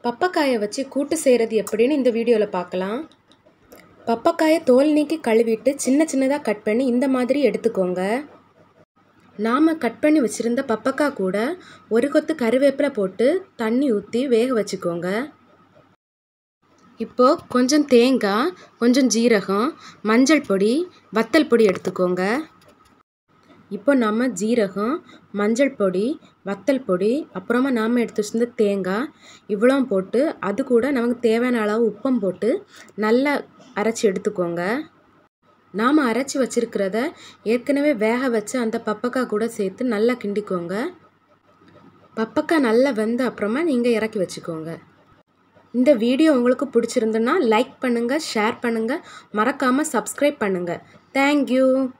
பப்பக்காயை வச்சு கூட்டு செய்கிறது எப்படின்னு இந்த வீடியோவில் பார்க்கலாம் பப்பக்காயை தோல் நீக்கி கழுவிட்டு சின்ன சின்னதாக கட் பண்ணி இந்த மாதிரி எடுத்துக்கோங்க நாம் கட் பண்ணி வச்சுருந்த பப்பக்காய் கூட ஒரு கொத்து கருவேப்பிலை போட்டு தண்ணி ஊற்றி வேக வச்சுக்கோங்க இப்போது கொஞ்சம் தேங்காய் கொஞ்சம் ஜீரகம் மஞ்சள் பொடி வத்தல் பொடி எடுத்துக்கோங்க இப்போ நம்ம ஜீரகம் மஞ்சள் பொடி வத்தல் பொடி அப்புறமா நாம் எடுத்து வச்சிருந்த தேங்காய் இவ்வளோ போட்டு அது கூட நமக்கு தேவையான அளவு உப்பம் போட்டு நல்லா அரைச்சி எடுத்துக்கோங்க நாம் அரைச்சி வச்சுருக்கிறத ஏற்கனவே வேக வச்சு அந்த பப்பக்காய் கூட சேர்த்து நல்லா கிண்டிக்கோங்க பப்பக்காய் நல்லா வெந்த அப்புறமா நீங்கள் இறக்கி வச்சுக்கோங்க இந்த வீடியோ உங்களுக்கு பிடிச்சிருந்துன்னா லைக் பண்ணுங்கள் ஷேர் பண்ணுங்கள் மறக்காமல் சப்ஸ்கிரைப் பண்ணுங்கள் தேங்க்யூ